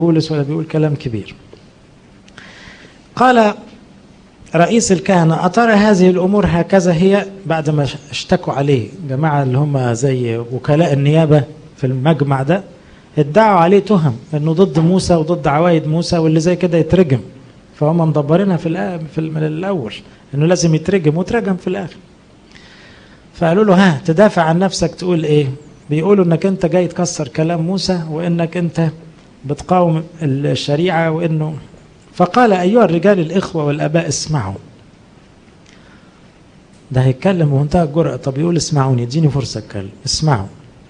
بولس ولا بيقول كلام كبير قال رئيس الكهنة أترى هذه الأمور هكذا هي بعد ما اشتكوا عليه جماعة اللي هم زي وكلاء النيابة في المجمع ده ادعوا عليه تهم انه ضد موسى وضد عوايد موسى واللي زي كده يترجم فهم مدبرينها في في من الاول انه لازم يترجم وترجم في الاخر فقالوا له ها تدافع عن نفسك تقول ايه بيقولوا انك انت جاي تكسر كلام موسى وانك انت بتقاوم الشريعه وانه فقال ايها الرجال الاخوه والاباء اسمعوا ده هيتكلم بمنتهى الجرأة طب يقول اسمعوني اديني فرصة اتكلم اسمعوا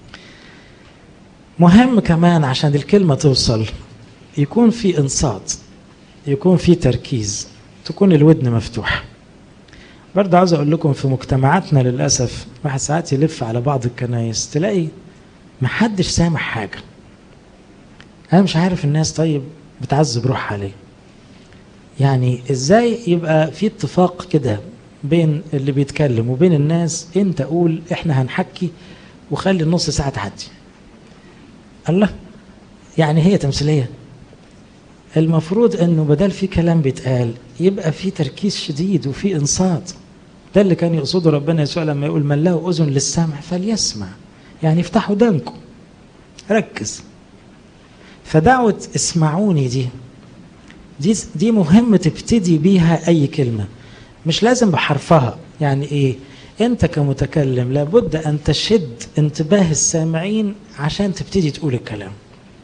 مهم كمان عشان الكلمة توصل يكون في انصات يكون في تركيز تكون الودن مفتوحة برضه عاوز اقول لكم في مجتمعاتنا للاسف واحد ساعات يلف على بعض الكنايس تلاقي محدش سامع حاجه انا مش عارف الناس طيب بتعذب روحها ليه يعني ازاي يبقى في اتفاق كده بين اللي بيتكلم وبين الناس انت قول احنا هنحكي وخلي النص ساعه تعدي الله يعني هي تمثيليه المفروض انه بدل في كلام بيتقال يبقى في تركيز شديد وفي انصات ده اللي كان يقصده ربنا يسوع لما يقول من له اذن للسمع فليسمع يعني افتحوا ودانكم ركز فدعوة اسمعوني دي دي دي مهم تبتدي بيها اي كلمة مش لازم بحرفها يعني ايه انت كمتكلم لابد ان تشد انتباه السامعين عشان تبتدي تقول الكلام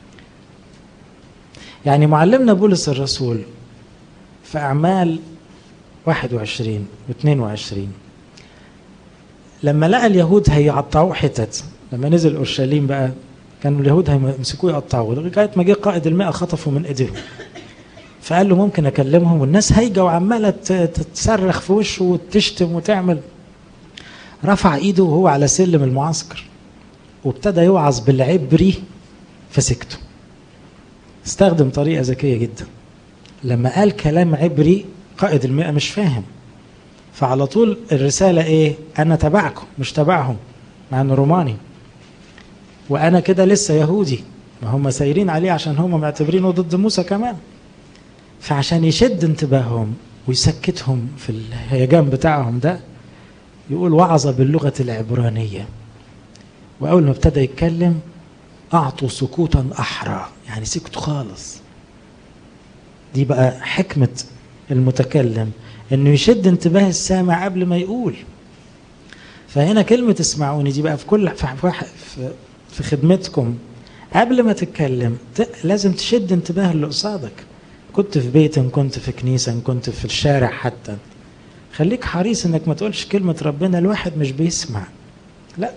يعني معلمنا بولس الرسول في أعمال 21 و 22 لما لقى اليهود هيقطعوه حتت لما نزل اورشليم بقى كانوا اليهود هيمسكوه يقطعوه لغايه ما جه قائد المئة خطفوا من ايديهم فقال له ممكن اكلمهم والناس هايجه وعماله تتصرخ في وشه وتشتم وتعمل رفع ايده وهو على سلم المعسكر وابتدى يوعظ بالعبري فسكتوا استخدم طريقه ذكيه جدا لما قال كلام عبري قائد المئة مش فاهم فعلى طول الرسالة ايه انا تبعكم مش تبعهم مع انه روماني وانا كده لسه يهودي ما هم سايرين عليه عشان هم معتبرينه ضد موسى كمان فعشان يشد انتباههم ويسكتهم في الهيجان بتاعهم ده يقول وعظ باللغة العبرانية وأول ما ابتدى يتكلم أعطوا سكوتا أحرى يعني سكتوا خالص دي بقى حكمة المتكلم انه يشد انتباه السامع قبل ما يقول فهنا كلمة اسمعوني دي بقى في كل في, في خدمتكم قبل ما تتكلم لازم تشد انتباه اللي قصادك كنت في بيت إن كنت في كنيسة إن كنت في الشارع حتى خليك حريص انك ما تقولش كلمة ربنا الواحد مش بيسمع لا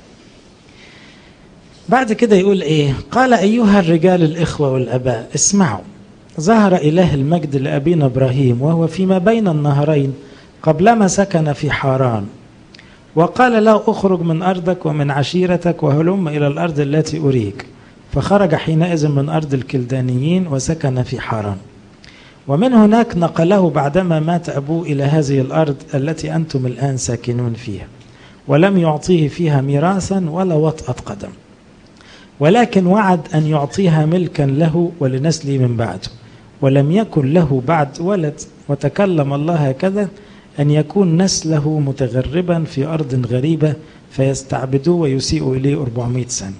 بعد كده يقول ايه قال ايها الرجال الاخوة والاباء اسمعوا ظهر إله المجد لأبينا إبراهيم وهو فيما بين النهرين قبلما سكن في حاران وقال له اخرج من أرضك ومن عشيرتك وهلم إلى الأرض التي أريك فخرج حينئذ من أرض الكلدانيين وسكن في حاران ومن هناك نقله بعدما مات أبوه إلى هذه الأرض التي أنتم الآن ساكنون فيها ولم يعطيه فيها ميراثا ولا وطأة قدم ولكن وعد أن يعطيها ملكا له ولنسله من بعده ولم يكن له بعد ولد وتكلم الله هكذا أن يكون نسله متغربا في أرض غريبة فيستعبدوه ويسيئوا إليه 400 سنة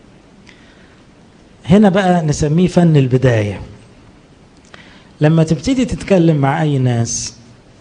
هنا بقى نسميه فن البداية لما تبتدي تتكلم مع أي ناس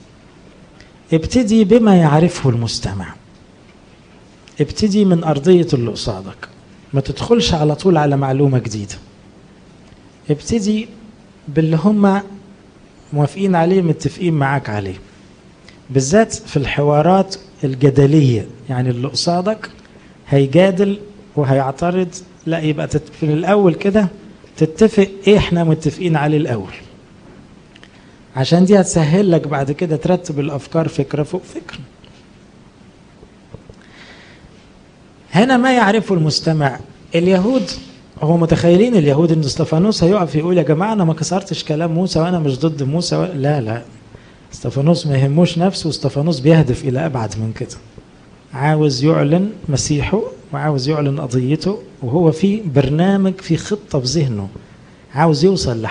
ابتدي بما يعرفه المستمع ابتدي من أرضية اللي قصادك ما تدخلش على طول على معلومة جديدة ابتدي باللي هم موافقين عليه متفقين معاك عليه بالذات في الحوارات الجدلية يعني اللي قصادك هيجادل وهيعترض لا يبقى في الأول كده تتفق ايه احنا متفقين عليه الأول عشان دي هتسهل لك بعد كده ترتب الأفكار فكرة فوق فكرة هنا ما يعرفه المستمع اليهود هو متخيلين اليهود ان استفانوس هيقف يقول يا جماعه انا ما كسرتش كلام موسى وانا مش ضد موسى و... لا لا استفانوس ما يهموش نفسه استفانوس بيهدف الى ابعد من كده عاوز يعلن مسيحه وعاوز يعلن قضيته وهو في برنامج في خطه في ذهنه عاوز يوصل